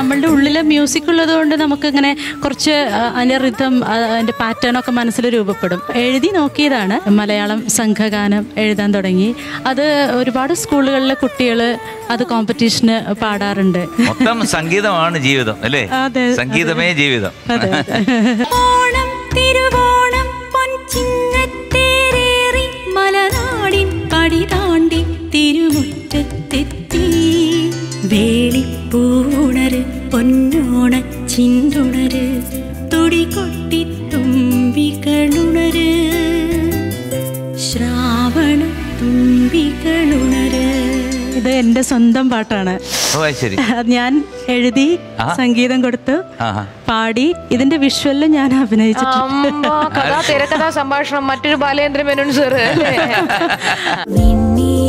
നമ്മളുടെ ഉള്ളിലെ മ്യൂസിക് ഉള്ളത് കൊണ്ട് നമുക്കിങ്ങനെ കുറച്ച് ആ, അതിന്റെ റിതം അതിന്റെ പാറ്റേൺ ഒക്കെ മനസ്സിൽ രൂപപ്പെടും എഴുതി നോക്കിയതാണ് മലയാളം സംഘഗാനം എഴുതാൻ തുടങ്ങി അത് ഒരുപാട് സ്കൂളുകളിലെ കുട്ടികൾ അത് കോമ്പറ്റീഷന് പാടാറുണ്ട് മൊത്തം സംഗീതമാണ് ജീവിതം അല്ലേ അതെ, സംഗീതമേ ജീവിതം അതെ ഓണം തിരുവോണം പൊൻചിങ്ങത്തേരേറി മലനാടിൻ പടി താണ്ടി തിരുമുറ്റത്തെത്തി വേളിപ്പൂണര് പൊന്നോണ ചിന്തുണര് തുടികൊട്ടി തുമ്പികളുണര് ശ്രാവണ തുമ്പികളുണര് ഇത് എൻ്റെ സ്വന്തം പാട്ടാണ് ഓ അത് ശരി അത് ഞാൻ എഴുതി സംഗീതം കൊടുത്തു ആഹാ. പാടി ഇതിന്റെ വിഷ്വലിൽ ഞാൻ അഭിനയിച്ചിട്ടുണ്ട് അമ്മ കഥാ തിരക്കഥാ സംഭാഷണം മറ്റൊരു ബാലേന്ദ്ര മേനോൻ സാറ് അല്ലേ വിണ്ണീ